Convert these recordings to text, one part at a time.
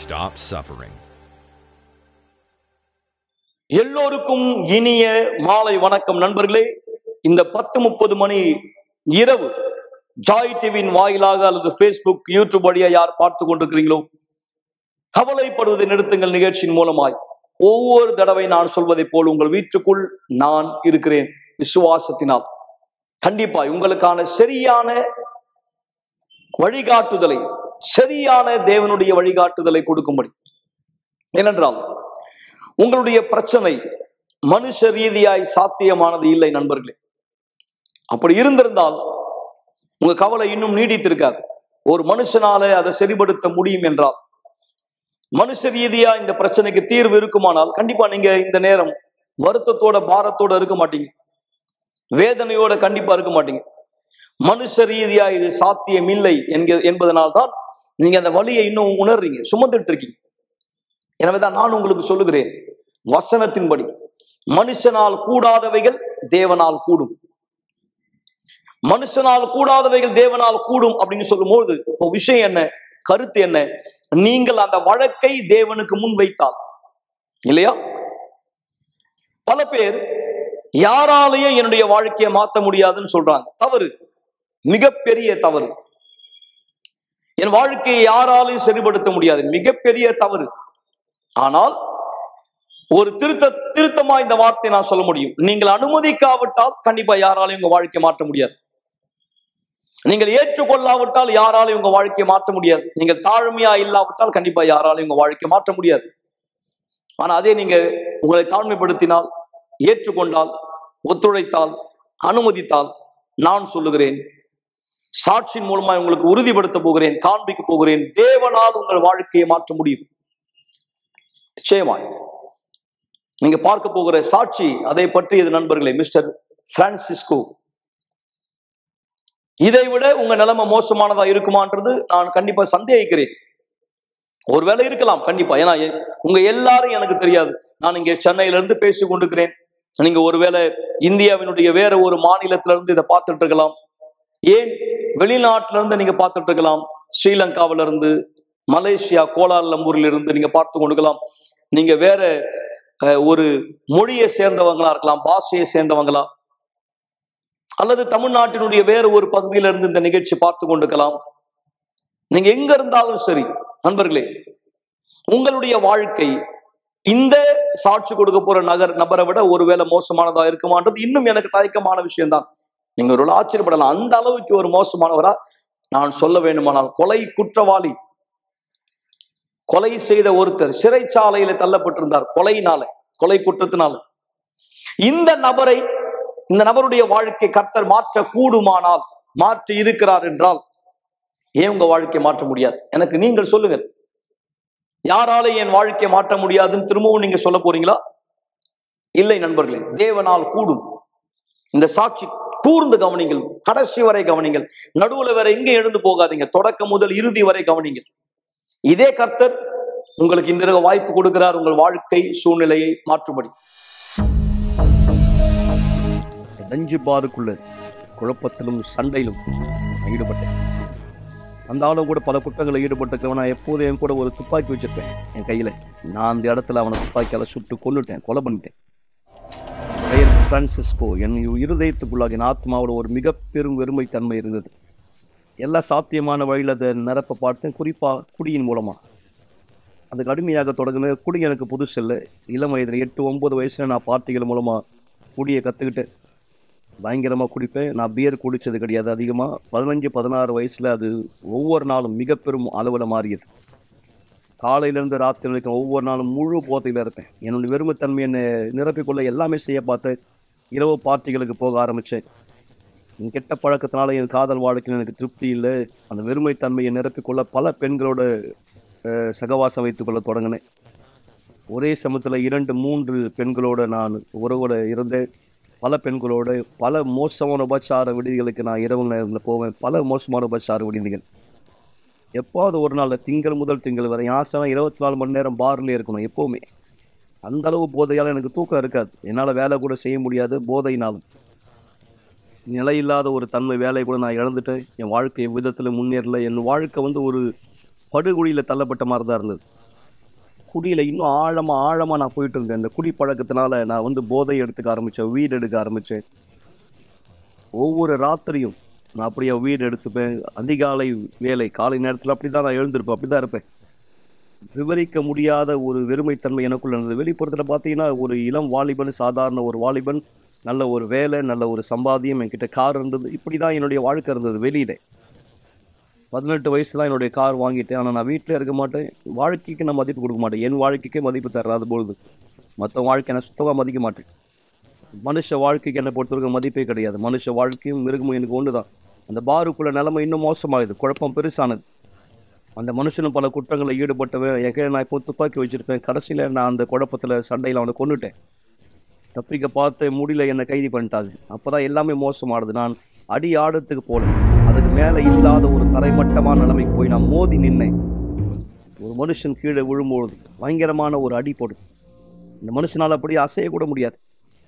stop suffering. எல்லோருக்கும் இனிய மாலை வணக்கம் நண்பர்களே இந்த பத்து முப்பது மணி இரவு ஜாய் டிவியின் வாயிலாக அல்லது ஃபேஸ்புக் யூடியூப் வழியா யார் பார்த்து கொண்டிருக்கிறீங்களோ கவலைப்படுவதை நிறுத்துங்கள் நிகழ்ச்சியின் மூலமாய் ஒவ்வொரு தடவை நான் சொல்வதைப் போல் உங்கள் வீட்டுக்குள் நான் இருக்கிறேன் விசுவாசத்தினால் கண்டிப்பாய் உங்களுக்கான சரியான வழிகாட்டுதலை சரியான தேவனுடைய வழிகாட்டுதலை கொடுக்கும்படி ஏனென்றால் உங்களுடைய பிரச்சனை மனுஷ ரீதியாய் சாத்தியமானது இல்லை நண்பர்களே அப்படி இருந்திருந்தால் உங்க கவலை இன்னும் நீடித்திருக்காது ஒரு மனுஷனால அதை சரிபடுத்த முடியும் என்றால் மனுஷ ரீதியா இந்த பிரச்சனைக்கு தீர்வு இருக்குமானால் கண்டிப்பா நீங்க இந்த நேரம் வருத்தத்தோட பாரத்தோட இருக்க மாட்டீங்க வேதனையோட கண்டிப்பா இருக்க மாட்டீங்க மனுஷ ரீதியா இது சாத்தியம் இல்லை என்க என்பதனால் தான் நீங்க அந்த வழியை இன்னும் உணர்றீங்க சுமந்துட்டு இருக்கீங்க எனவேதான் நான் உங்களுக்கு சொல்லுகிறேன் வசனத்தின்படி மனுஷனால் கூடாதவைகள் தேவனால் கூடும் மனுஷனால் கூடாதவைகள் தேவனால் கூடும் அப்படின்னு சொல்லும்போது இப்போ விஷயம் என்ன கருத்து என்ன நீங்கள் அந்த வழக்கை தேவனுக்கு முன் வைத்தால் இல்லையா பல பேர் யாராலையும் என்னுடைய வாழ்க்கையை மாத்த முடியாதுன்னு சொல்றாங்க தவறு மிகப்பெரிய தவறு என் வாழ்க்கையை யாராலையும் சரிபடுத்த முடியாது மிகப்பெரிய தவறு ஆனால் ஒரு திருத்த திருத்தமா இந்த வார்த்தை நான் சொல்ல முடியும் நீங்கள் அனுமதிக்காவிட்டால் கண்டிப்பா யாராலையும் உங்க வாழ்க்கையை மாற்ற முடியாது நீங்கள் ஏற்றுக்கொள்ளாவிட்டால் யாராலையும் உங்க வாழ்க்கையை மாற்ற முடியாது நீங்கள் தாழ்மையா இல்லாவிட்டால் கண்டிப்பா யாராலையும் உங்க வாழ்க்கையை மாற்ற முடியாது ஆனா அதே நீங்க உங்களை தாழ்மைப்படுத்தினால் ஏற்றுக்கொண்டால் ஒத்துழைத்தால் அனுமதித்தால் நான் சொல்லுகிறேன் சாட்சியின் மூலமா உங்களுக்கு உறுதிப்படுத்த போகிறேன் காண்பிக்க போகிறேன் தேவனால் உங்கள் வாழ்க்கையை மாற்ற முடியும் நிச்சயமாய் நீங்க பார்க்க போகிற சாட்சி அதை பற்றியது நண்பர்களே மிஸ்டர் பிரான்சிஸ்கோ இதை விட உங்க நிலைமை மோசமானதா இருக்குமான்றது நான் கண்டிப்பா சந்தேகிக்கிறேன் ஒருவேளை இருக்கலாம் கண்டிப்பா ஏன்னா எ- உங்க எல்லாரும் எனக்கு தெரியாது நான் இங்க சென்னையில இருந்து பேசி கொண்டிருக்கிறேன் நீங்க ஒருவேளை இந்தியாவினுடைய வேற ஒரு மாநிலத்தில இருந்து இதை பார்த்துட்டு இருக்கலாம் ஏன் வெளிநாட்டுல இருந்து நீங்க பார்த்துட்டு இருக்கலாம் ஸ்ரீலங்காவில இருந்து மலேசியா கோலாலம்பூர்ல இருந்து நீங்க பார்த்து கொண்டிருக்கலாம் நீங்க வேற அஹ், ஒரு மொழியை சேர்ந்தவங்களா இருக்கலாம் பாஷையை சேர்ந்தவங்களா அல்லது தமிழ்நாட்டினுடைய வேற ஒரு பகுதியில இருந்து இந்த நிகழ்ச்சி பார்த்து கொண்டிருக்கலாம் நீங்க எங்க இருந்தாலும் சரி நண்பர்களே உங்களுடைய வாழ்க்கை இந்த சாட்சி கொடுக்க போற நகர் நபரை விட ஒருவேளை மோசமானதா இருக்குமான்றது இன்னும் எனக்கு தயக்கமான விஷயம்தான் நீங்க ஒரு ஆச்சரியப்படலாம் அந்த அளவுக்கு ஒரு மோசமானவரா நான் சொல்ல வேண்டுமானால் கொலை குற்றவாளி கொலை செய்த ஒருத்தர் சிறைச்சாலையில தள்ளப்பட்டிருந்தார் கொலையினால கொலை குற்றத்தினால இந்த நபரை இந்த நபருடைய வாழ்க்கை கர்த்தர் மாற்ற கூடுமானால் மாற்றி இருக்கிறார் என்றால் ஏன் உங்க வாழ்க்கையை மாற்ற முடியாது எனக்கு நீங்கள் சொல்லுங்க யாரால என் வாழ்க்கையை மாற்ற முடியாதுன்னு திரும்பவும் நீங்க சொல்ல போறீங்களா இல்லை நண்பர்களே தேவனால் கூடும் இந்த சாட்சி கூர்ந்து கவனிங்கள் கடைசி வரை கவனிங்கள் நடுவுல வேற எங்க எழுந்து போகாதீங்க தொடக்கம் முதல் இறுதி வரை கவனிங்கள் இதே கர்த்தர் உங்களுக்கு இந்த வாய்ப்பு கொடுக்கிறார் உங்கள் வாழ்க்கை சூழ்நிலையை மாற்றும்படி நஞ்சு பாருக்குள்ள குழப்பத்திலும் சண்டையிலும் நான் ஈடுபட்டேன் அந்த ஆளும் கூட பல குற்றங்களில் ஈடுபட்டிருக்கவன் நான் எப்போதும் என் கூட ஒரு துப்பாக்கி வச்சிருப்பேன் என் கையில நான் அந்த இடத்துல அவனை துப்பாக்கியால சுட்டு கொன்னுட்டேன் கொலை பண்ணிட்டேன் பெயர் பிரான்சிஸ்கோ என் இருதயத்துக்குள்ளாக என் ஆத்மாவோட ஒரு மிக பெரும் வெறுமை தன்மை இருந்தது எல்லா சாத்தியமான வழியில் அதை நிரப்ப பார்த்தேன் குறிப்பாக குடியின் மூலமாக அதுக்கு அடிமையாக தொடங்கின குடி எனக்கு புதுசு இல்லை இளம் வயதில் எட்டு ஒன்பது வயசுல நான் பார்ட்டிகள் மூலமாக குடியை கற்றுக்கிட்டேன் பயங்கரமாக குடிப்பேன் நான் பியர் குடித்தது கிடையாது அதிகமாக பதினஞ்சு பதினாறு வயசில் அது ஒவ்வொரு நாளும் மிக பெரும் அளவில் மாறியது காலையிலேருந்து ராத்திரி வரைக்கும் ஒவ்வொரு நாளும் முழு போதையில் இருப்பேன் என்னுடைய வெறுமைத்தன்மை என்னை நிரப்பிக்கொள்ள எல்லாமே செய்ய பார்த்தேன் இரவு பார்ட்டிகளுக்கு போக ஆரம்பித்தேன் என் கெட்ட பழக்கத்தினால என் காதல் வாழ்க்கையில் எனக்கு திருப்தி இல்லை அந்த வெறுமைத்தன்மையை நிரப்பிக்கொள்ள பல பெண்களோட அஹ், சகவாசம் வைத்துக்கொள்ள தொடங்கினேன் ஒரே சமயத்தில் இரண்டு மூன்று பெண்களோட நான் உறவோட இருந்தேன் பல பெண்களோட பல மோசமான உபச்சார விடுதிகளுக்கு நான் இரவு நேரத்தில் போவேன் பல மோசமான உபச்சார விடுதிகள் எப்பாவது ஒரு நாள் திங்கள் முதல் திங்கள் வரை யாசனா இருபத்தி நாலு மணி நேரம் பார்லேயே இருக்கணும் எப்போவுமே அந்த அளவு போதையால் எனக்கு தூக்கம் இருக்காது என்னால் வேலை கூட செய்ய முடியாது போதையினாலும் நிலையில்லாத ஒரு தன்மை வேலையை கூட நான் இழந்துட்டு என் வாழ்க்கை விதத்தில் முன்னேறல என் வாழ்க்கை வந்து ஒரு படுகொழியில் தள்ளப்பட்ட மாதிரி தான் இருந்தது குடியில் இன்னும் ஆழமாக ஆழமாக நான் போயிட்டு இருந்தேன் இந்த குடி பழக்கத்தினால நான் வந்து போதை எடுத்துக்க ஆரம்பித்தேன் வீடு எடுக்க ஆரம்பித்தேன் ஒவ்வொரு ராத்திரியும் நான் அப்படியே வீடு எடுத்துப்பேன் அதிகாலை வேலை காலை நேரத்தில் அப்படி தான் நான் எழுந்திருப்பேன் அப்படி தான் இருப்பேன் விவரிக்க முடியாத ஒரு வெறுமைத்தன்மை எனக்குள்ள இருந்தது வெளிப்புறத்தில் பார்த்தீங்கன்னா ஒரு இளம் வாலிபன் சாதாரண ஒரு வாலிபன் நல்ல ஒரு வேலை நல்ல ஒரு சம்பாத்தியம் என்கிட்ட கார் இருந்தது இப்படி தான் என்னுடைய வாழ்க்கை இருந்தது வெளியில பதினெட்டு வயசுல என்னுடைய கார் வாங்கிட்டேன் ஆனால் நான் வீட்டில் இருக்க மாட்டேன் வாழ்க்கைக்கு நான் மதிப்பு கொடுக்க மாட்டேன் என் வாழ்க்கைக்கே மதிப்பு தராத பொழுது மற்ற வாழ்க்கை நான் சுத்தமாக மதிக்க மாட்டேன் மனுஷ வாழ்க்கைக்கு என்னை பொறுத்தவரைக்கும் மதிப்பே கிடையாது மனுஷ வாழ்க்கையும் மிருகமும் எனக்கு ஒன்று தான் அந்த பாருக்குள்ள நிலைமை இன்னும் மோசமாகுது குழப்பம் பெருசானது அந்த மனுஷனும் பல குற்றங்களில் ஈடுபட்டவன் என் கையில் நான் இப்போ துப்பாக்கி வச்சிருப்பேன் கடைசியில் நான் அந்த குழப்பத்தில் சண்டையில் அவனை கொண்டுட்டேன் தப்பிக்க பார்த்து முடியல என்னை கைது பண்ணிட்டாங்க அப்போ தான் எல்லாமே மோசமானது நான் அடி ஆடத்துக்கு போல அதுக்கு மேலே இல்லாத ஒரு தரைமட்டமான நிலைமைக்கு போய் நான் மோதி நின்னேன் ஒரு மனுஷன் கீழே விழும்பொழுது பயங்கரமான ஒரு அடி போடும் இந்த மனுஷனால் அப்படியே அசைய கூட முடியாது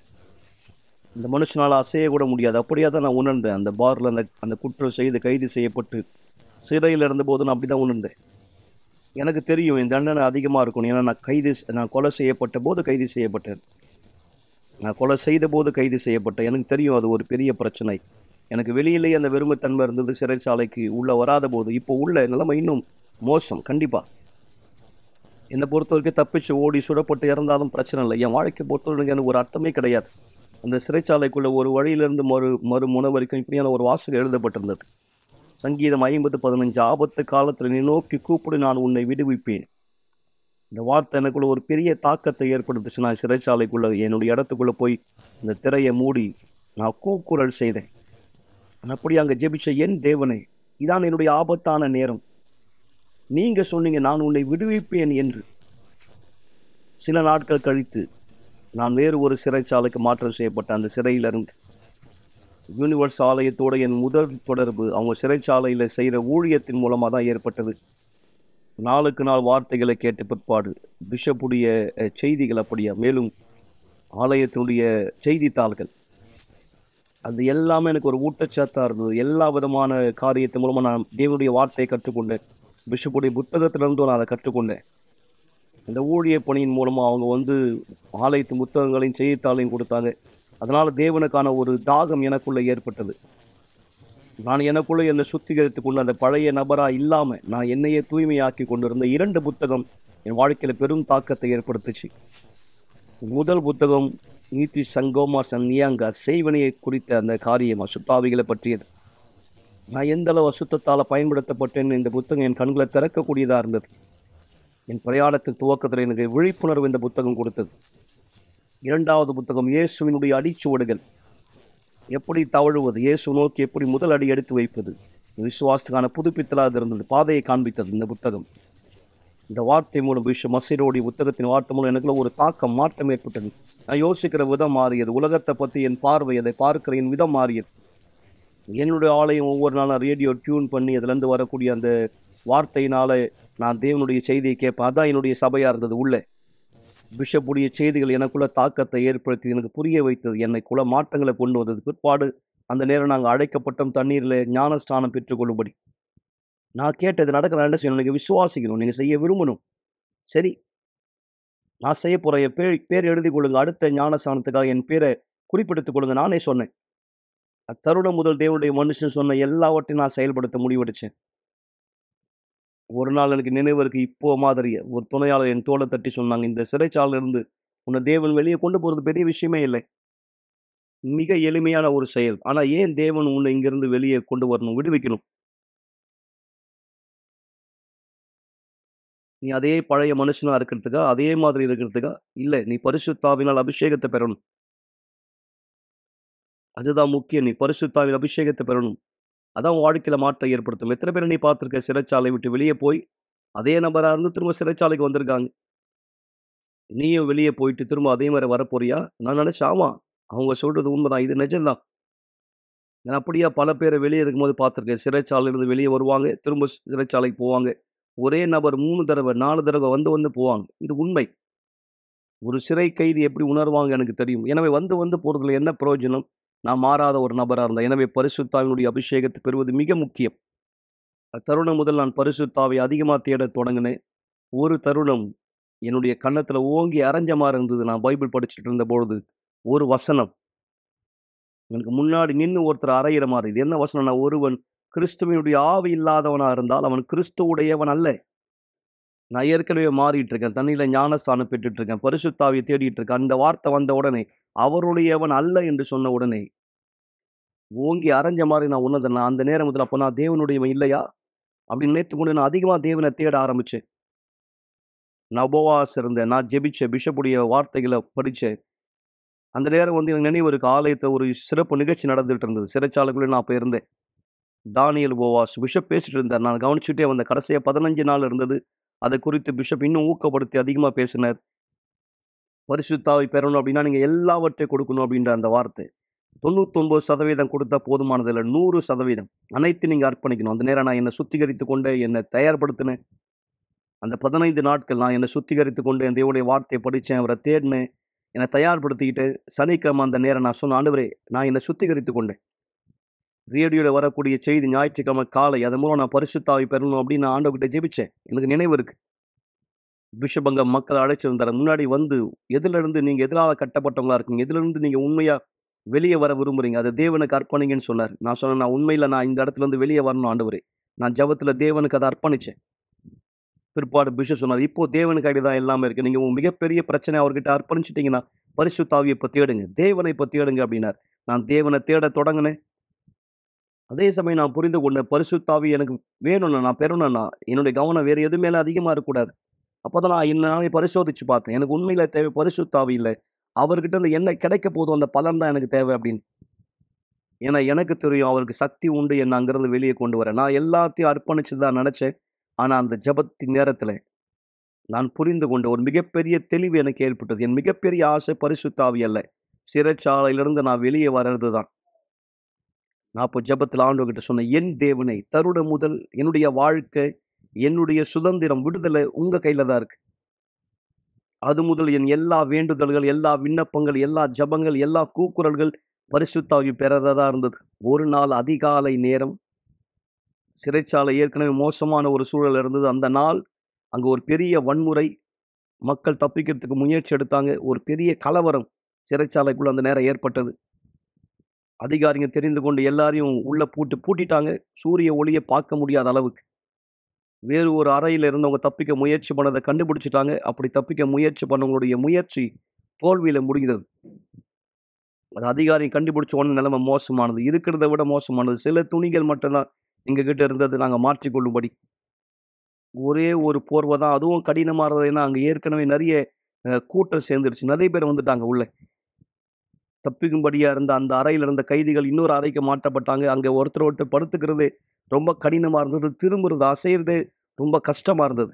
இந்த மனுஷனால் அசைய கூட முடியாது அப்படியே தான் நான் உணர்ந்தேன் அந்த பாரில் அந்த அந்த குற்றம் செய்து கைது செய்யப்பட்டு சிறையில் இருந்தபோது நான் அப்படி தான் உணர்ந்தேன் எனக்கு தெரியும் இந்த தண்டனை அதிகமாக இருக்கணும் ஏன்னா நான் கைது நான் கொலை செய்யப்பட்ட போது கைது செய்யப்பட்டேன் நான் கொலை செய்த போது கைது செய்யப்பட்டேன் எனக்கு தெரியும் அது ஒரு பெரிய பிரச்சனை எனக்கு வெளியிலேயே அந்த வெறுமைத்தன்மை இருந்தது சிறைச்சாலைக்கு உள்ளே வராத போது இப்போ உள்ள நிலைமை இன்னும் மோசம் கண்டிப்பாக என்னை பொறுத்த வரைக்கும் தப்பிச்சு ஓடி சுடப்பட்டு இறந்தாலும் பிரச்சனை இல்லை என் வாழ்க்கை பொறுத்தவரைக்கும் எனக்கு ஒரு அர்த்தமே கிடையாது அந்த சிறைச்சாலைக்குள்ள ஒரு வழியிலிருந்து மறு மறு முனை வரைக்கும் இப்படியான ஒரு வாசகம் எழுதப்பட்டிருந்தது சங்கீதம் ஐம்பது பதினஞ்சு ஆபத்து காலத்தில் நீ நோக்கி கூப்பிடு நான் உன்னை விடுவிப்பேன் இந்த வார்த்தை எனக்குள்ள ஒரு பெரிய தாக்கத்தை ஏற்படுத்துச்சு நான் சிறைச்சாலைக்குள்ள என்னுடைய இடத்துக்குள்ள போய் இந்த திரையை மூடி நான் கூக்குரல் செய்தேன் நான் அப்படி அங்கே ஜெபிச்ச என் தேவனே இதான் என்னுடைய ஆபத்தான நேரம் நீங்க சொன்னீங்க நான் உன்னை விடுவிப்பேன் என்று சில நாட்கள் கழித்து நான் வேறு ஒரு சிறைச்சாலைக்கு மாற்றம் செய்யப்பட்ட அந்த சிறையிலிருந்து யூனிவர்ஸ் ஆலயத்தோட என் முதல் தொடர்பு அவங்க சிறைச்சாலையில் செய்கிற ஊழியத்தின் மூலமாக தான் ஏற்பட்டது நாளுக்கு நாள் வார்த்தைகளை கேட்ட பிற்பாடு பிஷப்புடைய அஹ், செய்திகள் அப்படியா மேலும் ஆலயத்தினுடைய செய்தித்தாள்கள் அது எல்லாமே எனக்கு ஒரு ஊட்டச்சத்தாக இருந்தது எல்லா விதமான காரியத்தின் மூலமாக நான் தேவனுடைய வார்த்தையை கற்றுக்கொண்டேன் பிஷப்புடைய புத்தகத்திலிருந்தும் நான் அதை கற்றுக்கொண்டேன் இந்த ஊழிய பணியின் மூலமாக அவங்க வந்து ஆலயத்து புத்தகங்களையும் செய்தித்தாளையும் கொடுத்தாங்க அதனால் தேவனுக்கான ஒரு தாகம் எனக்குள்ளே ஏற்பட்டது நான் எனக்குள்ளே என்னை சுத்திகரித்து கொண்டு அந்த பழைய நபராக இல்லாமல் நான் என்னையே தூய்மையாக்கி கொண்டிருந்த இரண்டு புத்தகம் என் வாழ்க்கையில் பெரும் தாக்கத்தை ஏற்படுத்துச்சு முதல் புத்தகம் நீதி சங்கோமா சன்னியாங்க செய்வனையை குறித்த அந்த காரியம் அசுத்தாவிகளை பற்றியது நான் எந்த அளவு அசுத்தத்தால் பயன்படுத்தப்பட்டேன் இந்த புத்தகம் என் கண்களை திறக்கக்கூடியதாக இருந்தது என் பிரயாணத்தின் துவக்கத்தில் எனக்கு விழிப்புணர்வு இந்த புத்தகம் கொடுத்தது இரண்டாவது புத்தகம் இயேசுவினுடைய அடிச்சுவடுகள் எப்படி தவழுவது இயேசு நோக்கி எப்படி முதல் அடி எடுத்து வைப்பது விசுவாசத்துக்கான புதுப்பித்தலாக இருந்தது பாதையை காண்பித்தது இந்த புத்தகம் இந்த வார்த்தை மூலம் விஷ மசிரோடி புத்தகத்தின் வார்த்தை மூலம் எனக்குள்ள ஒரு தாக்கம் மாற்றம் ஏற்பட்டது நான் யோசிக்கிற விதம் மாறியது உலகத்தை பற்றி என் பார்வை அதை பார்க்கிற என் விதம் மாறியது என்னுடைய ஆலயம் ஒவ்வொரு நாளும் ரேடியோ டியூன் பண்ணி அதுலேருந்து வரக்கூடிய அந்த வார்த்தையினால நான் தேவனுடைய செய்தியை கேட்பேன் அதான் என்னுடைய சபையாக இருந்தது உள்ளே பிஷப்புடைய செய்திகள் எனக்குள்ள தாக்கத்தை ஏற்படுத்தி எனக்கு புரிய வைத்தது என்னை குல மாற்றங்களை கொண்டு வந்தது பிற்பாடு அந்த நேரம் நாங்கள் அழைக்கப்பட்டோம் தண்ணீரில் ஞானஸ்தானம் பெற்றுக்கொள்ளும்படி நான் கேட்டது நடக்க நான் என்ன செய்யணும் நீங்கள் விசுவாசிக்கணும் நீங்கள் செய்ய விரும்பணும் சரி நான் செய்ய போகிறேன் என் பேர் பேர் எழுதி கொள்ளுங்க அடுத்த ஞானஸ்தானத்துக்காக என் பேரை குறிப்பிடுத்துக் கொள்ளுங்க நானே சொன்னேன் அத்தருணம் முதல் தேவனுடைய மனுஷன் சொன்ன எல்லாவற்றையும் நான் செயல்படுத்த முடிவெடுச்சேன் ஒரு நாள் எனக்கு நினைவு இருக்கு இப்போ மாதிரி ஒரு துணையாளர் என் தோலை தட்டி சொன்னாங்க இந்த சிறைச்சாலையில இருந்து உன்னை தேவன் வெளியே கொண்டு போகிறது பெரிய விஷயமே இல்லை மிக எளிமையான ஒரு செயல் ஆனால் ஏன் தேவன் உன்னை இங்கிருந்து வெளியே கொண்டு வரணும் விடுவிக்கணும் நீ அதே பழைய மனுஷனா இருக்கிறதுக்கா அதே மாதிரி இருக்கிறதுக்கா இல்லை நீ பரிசுத்தாவினால் அபிஷேகத்தை பெறணும் அதுதான் முக்கியம் நீ பரிசுத்தாவின் அபிஷேகத்தை பெறணும் அதான் உன் வாழ்க்கையில மாற்றம் ஏற்படுத்தும் எத்தனை பேர் நீ பார்த்துருக்க சிறைச்சாலை விட்டு வெளியே போய் அதே நபரா இருந்து திரும்ப சிறைச்சாலைக்கு வந்திருக்காங்க நீயும் வெளியே போயிட்டு திரும்ப அதே மாதிரி வரப்போறியா நான் நினைச்சேன் ஆமா அவங்க சொல்றது உண்மைதான் இது நிஜம்தான் நான் அப்படியா பல பேரை வெளியே இருக்கும்போது பார்த்துருக்கேன் சிறைச்சாலையிலிருந்து வெளியே வருவாங்க திரும்ப சிறைச்சாலைக்கு போவாங்க ஒரே நபர் மூணு தடவை நாலு தடவை வந்து வந்து போவாங்க இது உண்மை ஒரு சிறை கைதி எப்படி உணர்வாங்க எனக்கு தெரியும் எனவே வந்து வந்து போறதுல என்ன பிரயோஜனம் நான் மாறாத ஒரு நபராக இருந்தேன் எனவே பரிசுத்தாவினுடைய அபிஷேகத்தை பெறுவது மிக முக்கியம் அத்தருணம் முதல் நான் பரிசுத்தாவை அதிகமாக தேட தொடங்கினேன் ஒரு தருணம் என்னுடைய கன்னத்துல ஓங்கி அரைஞ்ச மாதிரி இருந்தது நான் பைபிள் படிச்சுட்டு இருந்த பொழுது ஒரு வசனம் எனக்கு முன்னாடி நின்று ஒருத்தர் அறையிற மாதிரி இது என்ன வசனம்னா ஒருவன் கிறிஸ்துவனுடைய ஆவி இல்லாதவனா இருந்தால் அவன் கிறிஸ்துவுடையவன் அல்ல நான் ஏற்கனவே மாறிட்டு இருக்கேன் தண்ணியில ஞானஸ்தானம் பெற்றுட்டு இருக்கேன் பரிசுத்தாவியை தேடிட்டு இருக்கேன் அந்த வார்த்தை வந்த உடனே அவருடையவன் அல்ல என்று சொன்ன உடனே ஓங்கி அரைஞ்ச மாதிரி நான் உன்னதை நான் அந்த நேரம் முதல்ல அப்போ நான் தேவனுடையவன் இல்லையா அப்படின்னு நினைத்து கொண்டு நான் அதிகமாக தேவனை தேட ஆரம்பிச்சேன் நான் உபவாஸ் இருந்தேன் நான் ஜெபிச்சேன் பிஷப்புடைய வார்த்தைகளை படித்தேன் அந்த நேரம் வந்து எனக்கு நினைவு இருக்கு ஆலயத்தில் ஒரு சிறப்பு நிகழ்ச்சி நடந்துட்டு இருந்தது சிறைச்சாலைக்குள்ளே நான் அப்போ இருந்தேன் தானியல் உபவாஸ் பிஷப் பேசிட்டு இருந்தார் நான் கவனிச்சுட்டே வந்தேன் கடைசியாக பதினஞ்சு நாள் இருந்தது அதை குறித்து பிஷப் இன்னும் ஊக்கப்படுத்தி அதிகமாக பேசினார் பரிசுத்தாவை பெறணும் அப்படின்னா நீங்கள் எல்லாவற்றையும் கொடுக்கணும் அப்படின்ற அந்த வார்த்தை தொண்ணூத்தொன்பது சதவீதம் கொடுத்தா போதுமானதில்லை நூறு சதவீதம் அனைத்து நீங்கள் அர்ப்பணிக்கணும் அந்த நேரம் நான் என்னை சுத்திகரித்து கொண்டு என்னை தயார்படுத்தினேன் அந்த பதினைந்து நாட்கள் நான் என்னை சுத்திகரித்து கொண்டு என் தேவனுடைய வார்த்தையை படித்தேன் அவரை தேடினேன் என்னை தயார்படுத்திக்கிட்டு சனிக்கிழமை அந்த நேரம் நான் சொன்ன ஆண்டவரே நான் என்னை சுத்திகரித்து கொண்டேன் ரேடியோவில் வரக்கூடிய செய்தி ஞாயிற்றுக்கிழமை காலை அதன் மூலம் நான் பரிசுத்தாவி பெறணும் அப்படின்னு நான் ஆண்டவர்கிட்ட ஜெபிச்சேன் எனக்கு நினைவு இருக்கு பிஷப் அங்கே மக்களை அழைச்சிருந்தார் முன்னாடி வந்து எதிலிருந்து நீங்கள் எதிரால் கட்டப்பட்டவங்களா இருக்கீங்க எதிலிருந்து நீங்கள் உண்மையாக வெளியே வர விரும்புறீங்க அதை தேவனுக்கு அர்ப்பணிங்கன்னு சொன்னார் நான் சொன்னேன் நான் உண்மையில் நான் இந்த இடத்துல இருந்து வெளியே வரணும் ஆண்டவரே நான் ஜபத்தில் தேவனுக்கு அதை அர்ப்பணிச்சேன் பிற்பாடு பிஷப் சொன்னார் இப்போ தேவனுக்கு அடி தான் எல்லாமே இருக்கு நீங்கள் உங்க மிகப்பெரிய பிரச்சனை அவர்கிட்ட அர்ப்பணிச்சிட்டிங்கன்னா பரிசுத்தாவியை இப்போ தேடுங்க தேவனை இப்போ தேடுங்க அப்படின்னார் நான் தேவனை தேட தொடங்கினேன் அதே சமயம் நான் புரிந்து கொண்டேன் பரிசுத்தாவி எனக்கு வேணும்னா நான் பெறணும்னா என்னுடைய கவனம் வேறு எது மேலே அதிகமாக இருக்கக்கூடாது அப்போ தான் நான் என்ன பரிசோதிச்சு பார்த்தேன் எனக்கு உண்மையில தேவை பரிசுத்தாவி இல்லை அவர்கிட்ட இருந்து என்ன கிடைக்க போதும் அந்த பலன் தான் எனக்கு தேவை அப்படின்னு ஏன்னா எனக்கு தெரியும் அவருக்கு சக்தி உண்டு என்னை அங்கிருந்து வெளியே கொண்டு வர நான் எல்லாத்தையும் அர்ப்பணிச்சு தான் நினச்சேன் ஆனால் அந்த ஜபத்தின் நேரத்தில் நான் புரிந்து கொண்ட ஒரு மிகப்பெரிய தெளிவு எனக்கு ஏற்பட்டது என் மிகப்பெரிய ஆசை பரிசுத்தாவி அல்ல சிறைச்சாலையிலிருந்து நான் வெளியே வர்றது தான் நான் இப்போ ஜபத்தில் ஆண்டவர்கிட்ட சொன்னேன் என் தேவனை தருட முதல் என்னுடைய வாழ்க்கை என்னுடைய சுதந்திரம் விடுதலை உங்கள் கையில் தான் இருக்கு அது முதல் என் எல்லா வேண்டுதல்கள் எல்லா விண்ணப்பங்கள் எல்லா ஜபங்கள் எல்லா கூக்குரல்கள் பரிசுத்தாவி பெறதா இருந்தது ஒரு நாள் அதிகாலை நேரம் சிறைச்சாலை ஏற்கனவே மோசமான ஒரு சூழல் இருந்தது அந்த நாள் அங்கே ஒரு பெரிய வன்முறை மக்கள் தப்பிக்கிறதுக்கு முயற்சி எடுத்தாங்க ஒரு பெரிய கலவரம் சிறைச்சாலைக்குள்ள அந்த நேரம் ஏற்பட்டது அதிகாரிங்க தெரிந்து கொண்டு எல்லாரையும் உள்ள பூட்டு பூட்டிட்டாங்க சூரிய ஒளியை பார்க்க முடியாத அளவுக்கு வேறு ஒரு அறையில் இருந்தவங்க தப்பிக்க முயற்சி பண்ணதை கண்டுபிடிச்சிட்டாங்க அப்படி தப்பிக்க முயற்சி பண்ணவங்களுடைய முயற்சி தோல்வியில் முடிந்தது அது அதிகாரி கண்டுபிடிச்ச உடனே நிலைமை மோசமானது இருக்கிறத விட மோசமானது சில துணிகள் மட்டும்தான் எங்ககிட்ட இருந்தது நாங்கள் மாற்றிக்கொள்ளும்படி ஒரே ஒரு போர்வை தான் அதுவும் கடினமானது ஏன்னா அங்கே ஏற்கனவே நிறைய அஹ், கூட்டம் சேர்ந்துருச்சு நிறைய பேர் வந்துட்டாங்க உள்ள தப்பிக்கும்படியா இருந்த அந்த அறையில் இருந்த கைதிகள் இன்னொரு அறைக்கு மாற்றப்பட்டாங்க அங்கே ஒருத்தர் ஒருத்தர் படுத்துக்கிறது ரொம்ப கடினமாக இருந்தது திரும்புறது அசைறது ரொம்ப கஷ்டமாக இருந்தது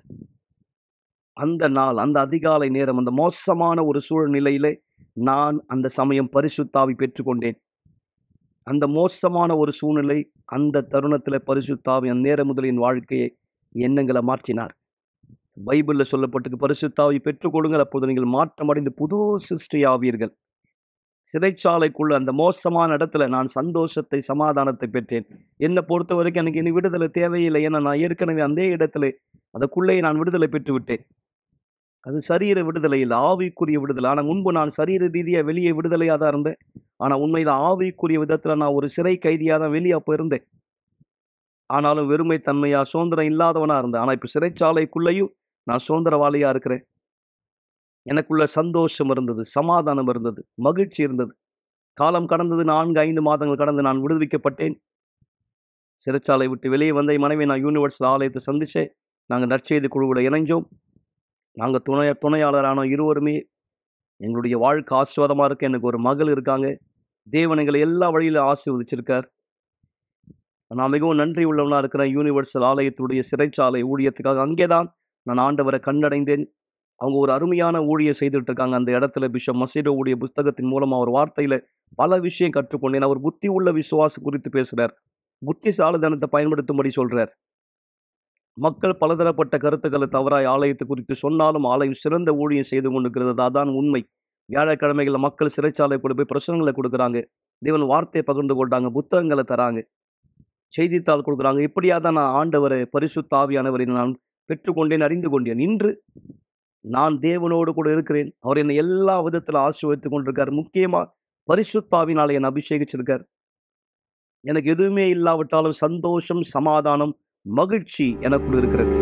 அந்த நாள் அந்த அதிகாலை நேரம் அந்த மோசமான ஒரு சூழ்நிலையிலே நான் அந்த சமயம் பரிசுத்தாவி பெற்றுக்கொண்டேன் அந்த மோசமான ஒரு சூழ்நிலை அந்த தருணத்தில் பரிசுத்தாவி அந்த நேரம் முதல் என் வாழ்க்கையை எண்ணங்களை மாற்றினார் பைபிளில் சொல்லப்பட்டிருக்கு பரிசுத்தாவி பெற்றுக்கொள்ளுங்கள் அப்போது நீங்கள் மாற்றமடைந்து புது சிருஷ்டியாவீர்கள் சிறைச்சாலைக்குள்ள அந்த மோசமான இடத்துல நான் சந்தோஷத்தை சமாதானத்தை பெற்றேன் என்னை பொறுத்த வரைக்கும் எனக்கு இனி விடுதலை தேவையில்லை ஏன்னா நான் ஏற்கனவே அந்த இடத்துல அதுக்குள்ளே நான் விடுதலை பெற்று விட்டேன் அது சரீர விடுதலை இல்லை ஆவிக்குரிய விடுதலை ஆனால் முன்பு நான் சரீர ரீதியாக வெளியே விடுதலையாக தான் இருந்தேன் ஆனால் உண்மையில் ஆவிக்குரிய விதத்தில் நான் ஒரு சிறை கைதியாக தான் வெளியே அப்போ இருந்தேன் ஆனாலும் வெறுமை தன்மையா சுதந்திரம் இல்லாதவனா இருந்தேன் ஆனால் இப்போ சிறைச்சாலைக்குள்ளேயும் நான் சுதந்திரவாளியா இருக்கிறேன் எனக்குள்ள சந்தோஷம் இருந்தது சமாதானம் இருந்தது மகிழ்ச்சி இருந்தது காலம் கடந்தது நான்கு ஐந்து மாதங்கள் கடந்து நான் விடுவிக்கப்பட்டேன் சிறைச்சாலை விட்டு வெளியே வந்த என் மனைவி நான் யூனிவர்சல் ஆலயத்தை சந்திச்சேன் நாங்கள் நற்செய்தி குழுவோட இணைஞ்சோம் நாங்கள் துணை துணையாளரானோம் இருவருமே எங்களுடைய வாழ்க்கை ஆசீர்வாதமாக இருக்கு எனக்கு ஒரு மகள் இருக்காங்க தேவன் எங்களை எல்லா வழியிலும் ஆசீர்வதிச்சிருக்கார் நான் மிகவும் நன்றி உள்ளவனா இருக்கிறேன் யூனிவர்சல் ஆலயத்துடைய சிறைச்சாலை ஊழியத்துக்காக அங்கே தான் நான் ஆண்டவரை கண்டடைந்தேன் அவங்க ஒரு அருமையான ஊழியம் செய்துட்டு இருக்காங்க அந்த இடத்துல பிஷப் மசீடோவுடைய புஸ்தகத்தின் மூலமா ஒரு வார்த்தையில பல விஷயம் கற்றுக்கொண்டேன் அவர் புத்தி உள்ள விசுவாசம் குறித்து பேசுறார் புத்திசாலித்தனத்தை பயன்படுத்தும்படி சொல்றார் மக்கள் பலதரப்பட்ட கருத்துக்களை தவறாய் ஆலயத்தை குறித்து சொன்னாலும் ஆலயம் சிறந்த ஊழியம் செய்து கொண்டிருக்கிறது அதான் உண்மை வியாழக்கிழமைகளில் மக்கள் சிறைச்சாலை கொண்டு போய் பிரசனங்களை கொடுக்குறாங்க தேவன் வார்த்தையை பகிர்ந்து கொள்றாங்க புத்தகங்களை தராங்க செய்தித்தாள் கொடுக்குறாங்க இப்படியா தான் நான் ஆண்டவரை பரிசுத்த ஆவியானவரை நான் பெற்றுக்கொண்டேன் அறிந்து கொண்டேன் இன்று நான் தேவனோடு கூட இருக்கிறேன் அவர் என்னை எல்லா விதத்துல ஆசீர்வதித்துக் கொண்டிருக்கார் முக்கியமா பரிசுத்தாவினால என்னை அபிஷேகிச்சிருக்கார் எனக்கு எதுவுமே இல்லாவிட்டாலும் சந்தோஷம் சமாதானம் மகிழ்ச்சி எனக்குள் இருக்கிறது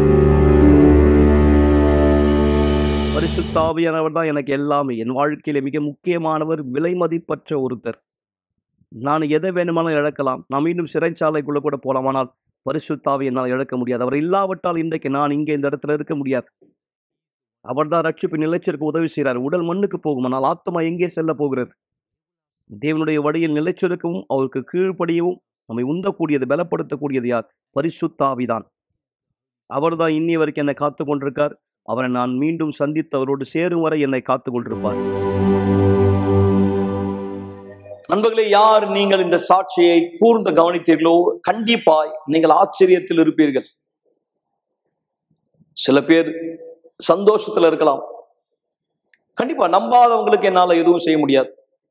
பரிசுத்தாவியானவர் தான் எனக்கு எல்லாமே என் வாழ்க்கையில மிக முக்கியமானவர் விலை மதிப்பற்ற ஒருத்தர் நான் எதை வேணுமானாலும் இழக்கலாம் நான் மீண்டும் சிறைச்சாலைக்குள்ள கூட போலாம் ஆனால் பரிசுத்தாவை என்னால் இழக்க முடியாது அவர் இல்லாவிட்டால் இன்றைக்கு நான் இங்கே இந்த இடத்துல இருக்க முடியாது அவர்தான் ரட்சிப்பு நிலைச்சிருக்க உதவி செய்கிறார் உடல் மண்ணுக்கு போகும் ஆனால் ஆத்மா எங்கே செல்ல போகிறது தேவனுடைய வழியில் நிலைச்சிருக்கவும் அவருக்கு கீழ்ப்படியவும் நம்மை உந்தக்கூடியது பலப்படுத்தக்கூடியது யார் பரிசுத்தாவிதான் அவர்தான் இன்னி வரைக்கும் என்னை காத்து கொண்டிருக்கார் அவரை நான் மீண்டும் சந்தித்து அவரோடு சேரும் வரை என்னை காத்து கொண்டிருப்பார் நண்பர்களே யார் நீங்கள் இந்த சாட்சியை கூர்ந்து கவனித்தீர்களோ கண்டிப்பாய் நீங்கள் ஆச்சரியத்தில் இருப்பீர்கள் சில பேர் சந்தோஷத்துல இருக்கலாம் கண்டிப்பா நம்பாதவங்களுக்கு என்னால எதுவும் செய்ய முடியாது